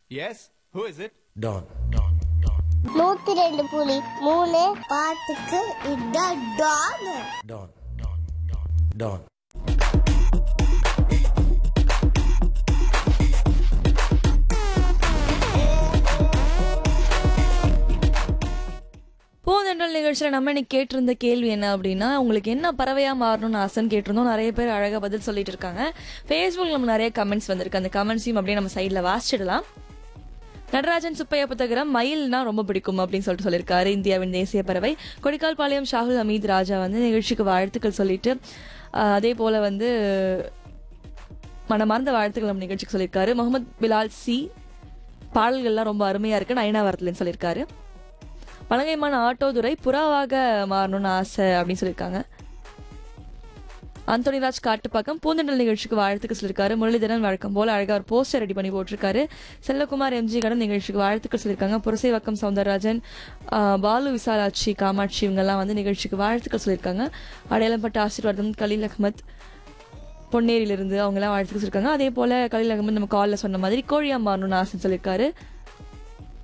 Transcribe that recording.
S who is it Don. நூத்தி ரெண்டு புலி மூணு பாட்டுக்கு இதான் டான் Don. Don. பூந்தென்றல் நிகழ்ச்சியில் நம்ம இன்னைக்கு கேட்டிருந்த கேள்வி என்ன அப்படின்னா உங்களுக்கு என்ன பறவையா மாறணும்னு ஆசைன்னு கேட்டிருந்தோம் நிறைய பேர் அழகா பதில் சொல்லிட்டு இருக்காங்க ஃபேஸ்புக் நம்ம நிறைய கமெண்ட்ஸ் வந்திருக்கு அந்த கமெண்ட்ஸையும் அப்படியே நம்ம சைடில் வாசிச்சிடலாம் நடராஜன் சுப்பையா புத்தகரம் மயில்னா ரொம்ப பிடிக்கும் அப்படின்னு சொல்லிட்டு சொல்லியிருக்காரு இந்தியாவின் தேசிய பறவை கொடிக்கால் பாளையம் ஷாகுல் ஹமீத் ராஜா வந்து நிகழ்ச்சிக்கு வாழ்த்துக்கள் சொல்லிட்டு ஆஹ், அதே போல வந்து மனமார்ந்த வாழ்த்துக்கள் நம்ம நிகழ்ச்சிக்கு சொல்லியிருக்காரு முகமது பிலால் சி பாடல்கள்லாம் ரொம்ப அருமையா இருக்கு நயனாவரத்துலன்னு சொல்லியிருக்காரு பழங்கைமான ஆட்டோதுரை புறாவாக மாறணும்னு ஆசை அப்படின்னு சொல்லியிருக்காங்க அந்தோனிராஜ் காட்டுப்பாக்கம் பூந்தண்டல் நிகழ்ச்சிக்கு வாழ்த்துக்கள் சொல்லியிருக்காரு முரளிதரன் வழக்கம் போல அழகா ஒரு போஸ்டர் ரெடி பண்ணி போட்டிருக்காரு செல்லகுமார் எம்ஜி கடன் நிகழ்ச்சிக்கு வாழ்த்துக்கள் சொல்லியிருக்காங்க புரசைவக்கம் சவுந்தரராஜன் ஆஹ், பாலு விசாலாட்சி காமாட்சி இவங்கெல்லாம் வந்து நிகழ்ச்சிக்கு வாழ்த்துக்கள் சொல்லியிருக்காங்க அடையாளப்பட்ட ஆசீர்வாதம் கலீல் அஹ்மத் பொன்னேரியிலிருந்து அவங்கெல்லாம் வாழ்த்துக்கள் சொல்லியிருக்காங்க அதே போல கலீல் அகமது நம்ம காலில் சொன்ன மாதிரி கோழியா மாறணும்னு ஆசை சொல்லியிருக்காரு